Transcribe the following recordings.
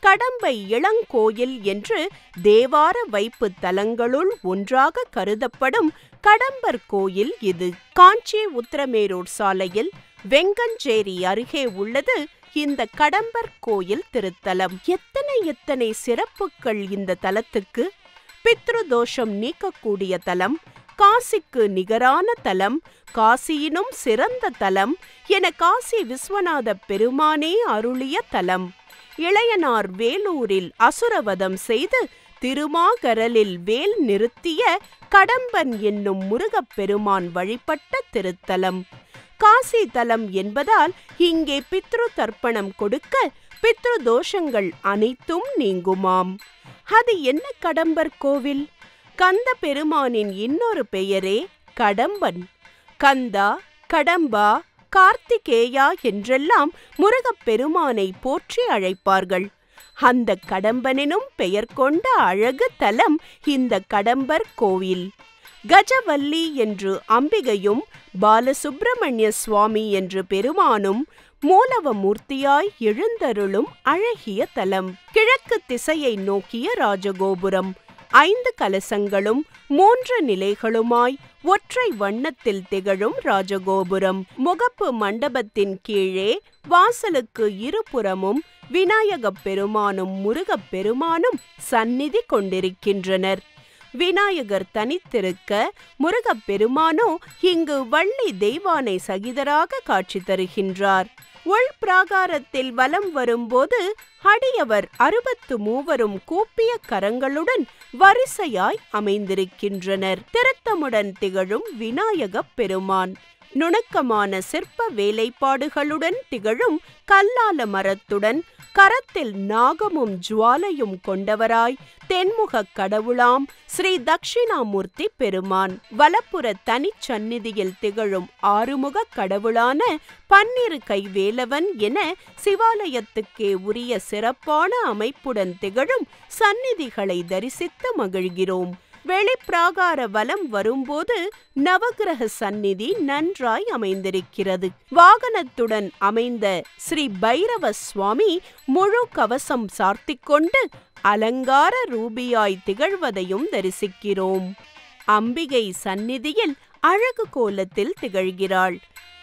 கடம்பை இளங்கோயில் என்று தேவார வைப்பு தலங்களுள் ஒன்றாக கருதப்படும் கடம்பர் கோயில் இது காஞ்சி உத்திரமேரூர் சாலையில் வெங்கஞ்சேரி அருகே உள்ளது இந்த கடம்பர் கோயில் திருத்தலம் எத்தனை எத்தனை சிறப்புகள் இந்த தலத்துக்கு பித்ருதோஷம் நீக்கக்கூடிய தலம் காசிக்கு நிகரான தலம் காசியினும் சிறந்த தலம் என காசி விஸ்வநாத பெருமானே அருளிய தலம் இளையனார் வேலூரில் அசுரவதம் செய்து திருமாகரலில் வேல் நிறுத்திய கடம்பன் என்னும் முருகப்பெருமான் வழிபட்ட திருத்தலம் காசி தலம் என்பதால் இங்கே பித்ரு தர்ப்பணம் கொடுக்க பித்ரு தோஷங்கள் அனைத்தும் நீங்குமாம் அது என்ன கடம்பர் கோவில் கந்த பெருமானின் இன்னொரு பெயரே கடம்பன் கந்தா கடம்பா கார்த்திகேயா என்றெல்லாம் முருகப்பெருமானை போற்றி அழைப்பார்கள் அந்த கடம்பனினும் பெயர் கொண்ட அழகு தலம் இந்த கடம்பர் கோவில் கஜவல்லி என்று அம்பிகையும் பாலசுப்பிரமணிய சுவாமி என்று பெருமானும் மூலவ மூர்த்தியாய் எழுந்தருளும் அழகிய தலம் கிழக்கு திசையை நோக்கிய ராஜகோபுரம் ஐந்து கலசங்களும் மூன்று நிலைகளுமாய் ஒற்றை வண்ணத்தில் திகழும் ராஜகோபுரம் முகப்பு மண்டபத்தின் கீழே வாசலுக்கு இருபுறமும் விநாயகப் பெருமானும் முருகப் பெருமானும் சந்நிதி கொண்டிருக்கின்றனர் விநாயகர் தனித்திருக்க முருகப் பெருமானோ இங்கு வள்ளி தெய்வானை சகிதராக காட்சி தருகின்றார் உள் பிராகாரத்தில் வலம் வரும்போது அடியவர் அறுபத்து மூவரும் கூப்பிய கரங்களுடன் வரிசையாய் அமைந்திருக்கின்றனர் திருத்தமுடன் திகழும் விநாயகப் பெருமான் நுணுக்கமான சிற்ப வேலைப்பாடுகளுடன் திகழும் கல்லால மரத்துடன் கரத்தில் நாகமும் ஜுவாலையும் கொண்டவராய் தென்முகக் கடவுளாம் ஸ்ரீ தட்சிணாமூர்த்தி பெருமான் வலப்புற தனிச் சந்நிதியில் திகழும் ஆறுமுகக் கடவுளான பன்னிரு கைவேலவன் என சிவாலயத்துக்கே உரிய சிறப்பான அமைப்புடன் திகழும் சந்நிதிகளை தரிசித்து மகிழ்கிறோம் வெளிப்பிராகார வலம் வரும்போது நவகிரக சந்நிதி நன்றாய் அமைந்திருக்கிறது வாகனத்துடன் அமைந்த ஸ்ரீ பைரவ சுவாமி முழு கவசம் சார்த்திக்கொண்டு அலங்கார ரூபியாய் திகழ்வதையும் தரிசிக்கிறோம் அம்பிகை சந்நிதியில் அழகு கோலத்தில் திகழ்கிறாள்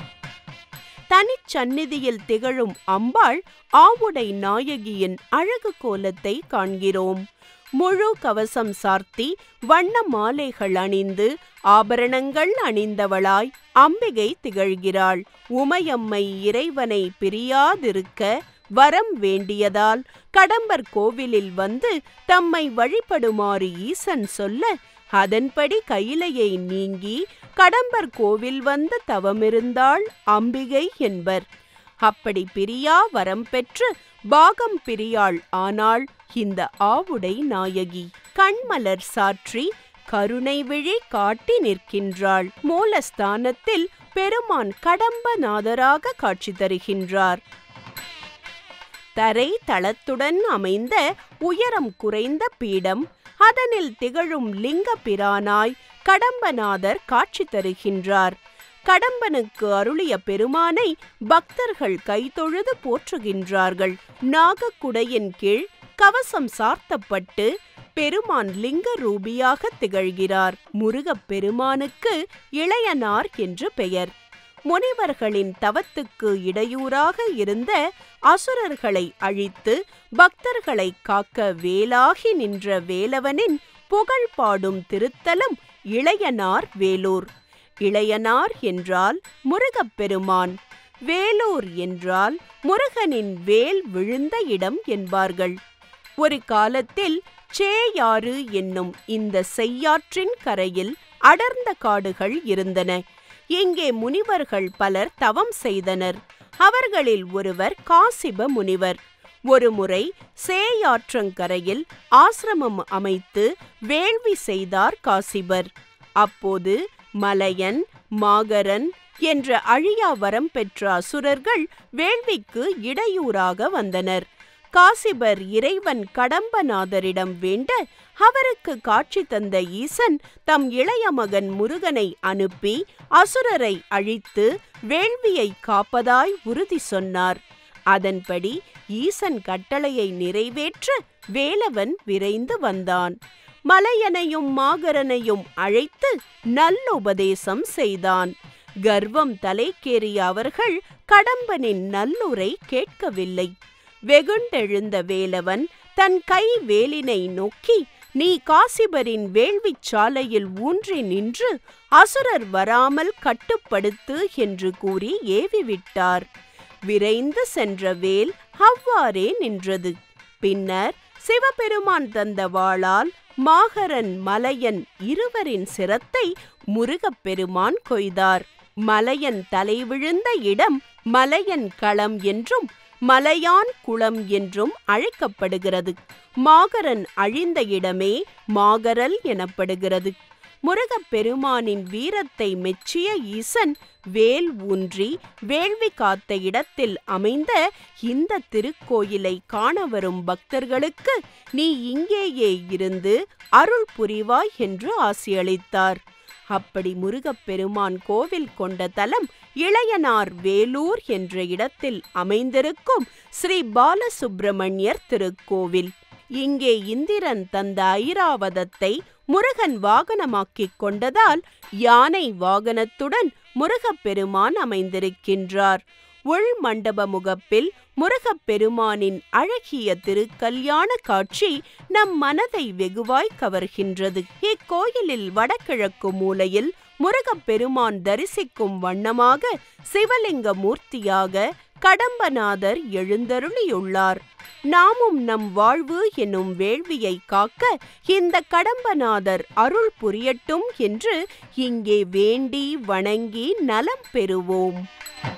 தனிச்சந்நிதியில் திகழும் அம்பாள் ஆவுடை நாயகியின் அழகு கோலத்தை காண்கிறோம் முழு கவசம் சார்த்தி வண்ண மாலைகள் அணிந்து ஆபரணங்கள் அணிந்தவளாய் அம்பிகை திகழ்கிறாள் உமையம்மை இறைவனை பிரியாதிருக்க வரம் வேண்டியதால் கடம்பர் கோவிலில் வந்து தம்மை வழிபடுமாறு ஈசன் சொல்ல அதன்படி கையிலையை நீங்கி கடம்பர் கோவில் வந்து தவமிருந்தாள் அம்பிகை என்பர் அப்படி பிரியா வரம் பெற்று பாகம் பிரியாள் ஆனாள் இந்த ஆவுடை நாயகி கண்மலர் சாற்றி கருணை விழி காட்டி நிற்கின்றாள் மூலஸ்தானத்தில் பெருமான் கடம்பநாதராக காட்சி தருகின்றார் தரை தளத்துடன் அமைந்த உயரம் குறைந்த பீடம் அதனில் திகழும் லிங்க பிரானாய் கடம்பநாதர் காட்சி தருகின்றார் கடம்பனுக்கு அருளிய பெருமானை பக்தர்கள் கைதொழுது போற்றுகின்றார்கள் நாகக்குடையின் கீழ் கவசம் சார்த்தப்பட்டு பெருமான் லிங்க ரூபியாக திகழ்கிறார் முருகப் பெருமானுக்கு இளையனார் என்று பெயர் முனிவர்களின் தவத்துக்கு இடையூறாக இருந்த அசுரர்களை அழித்து பக்தர்களை காக்க வேலாகி நின்ற வேலவனின் புகழ் பாடும் திருத்தலம் இளையனார் வேலூர் இளையனார் என்றால் முருகப்பெருமான் வேலூர் என்றால் முருகனின் வேல் விழுந்த இடம் என்பார்கள் ஒரு காலத்தில் சேயாறு என்னும் இந்த செய்யாற்றின் கரையில் அடர்ந்த காடுகள் இருந்தன இங்கே முனிவர்கள் பலர் தவம் செய்தனர் அவர்களில் ஒருவர் காசிப முனிவர் ஒருமுறை சேயாற்றங்கரையில் ஆசிரமம் அமைத்து வேள்வி செய்தார் காசிபர் அப்போது மலையன் மாகரன் என்ற அழியா வரம் பெற்ற அசுரர்கள் வேள்விக்கு இடையூறாக வந்தனர் காசிபர் இறைவன் கடம்பநாதரிடம் வேண்ட அவருக்கு காட்சி தந்த ஈசன் தம் இளைய மகன் முருகனை அனுப்பி அசுரரை அழித்து வேள்வியை காப்பதாய் உறுதி சொன்னார் அதன்படி ஈசன் கட்டளையை நிறைவேற்ற வேலவன் விரைந்து வந்தான் மலையனையும் மாகரனையும் அழைத்து நல்லுபதேசம் செய்தான் கர்வம் தலைக்கேறிய அவர்கள் கடம்பனின் நல்லுரை கேட்கவில்லை வெகுண்டெழுந்த வேலவன் தன் கை வேலினை நோக்கி நீ காசிபரின் வேள்விச் சாலையில் ஊன்றி நின்று அசுரர் வராமல் கட்டுப்படுத்து என்று கூறி ஏவிவிட்டார் விரைந்து சென்ற வேல் அவ்வாறே நின்றது பின்னர் சிவபெருமான் தந்த வாளால் மாகரன் மலையன் இருவரின் சிரத்தை முருகப்பெருமான் கொய்தார் மலையன் தலை விழுந்த இடம் மலையன் களம் என்றும் மலையான் குளம் என்றும் அழைக்கப்படுகிறது மாகரன் அழிந்த இடமே மாகரல் எனப்படுகிறது முருகப்பெருமானின் வீரத்தை மெச்சிய ஈசன் வேல் ஊன்றி வேள்வி காத்த இடத்தில் அமைந்த இந்த திருக்கோயிலை காண வரும் பக்தர்களுக்கு நீ இங்கேயே இருந்து அருள் புரிவாய் என்று ஆசியளித்தார் அப்படி முருகப்பெருமான் கோவில் கொண்ட தலம் இளையனார் வேலூர் என்ற இடத்தில் அமைந்திருக்கும் ஸ்ரீ பாலசுப்பிரமணியர் திருக்கோவில் இங்கே இந்திரன் தந்த ஐராவதத்தை முருகன் வாகனமாக்கிக் கொண்டதால் யானை வாகனத்துடன் முருகப்பெருமான் அமைந்திருக்கின்றார் உள் மண்டப முகப்பில் முருகப்பெருமானின் அழகிய திருக்கல்யாண காட்சி நம் மனதை வெகுவாய் கவர்கின்றது இக்கோயிலில் வடகிழக்கு மூலையில் முருகப்பெருமான் தரிசிக்கும் வண்ணமாக சிவலிங்க மூர்த்தியாக கடம்பநாதர் எழுந்தருளியுள்ளார் நாமும் நம் வாழ்வு எனும் வேள்வியை காக்க இந்த கடம்பநாதர் அருள் புரியட்டும் என்று இங்கே வேண்டி வணங்கி நலம் பெறுவோம்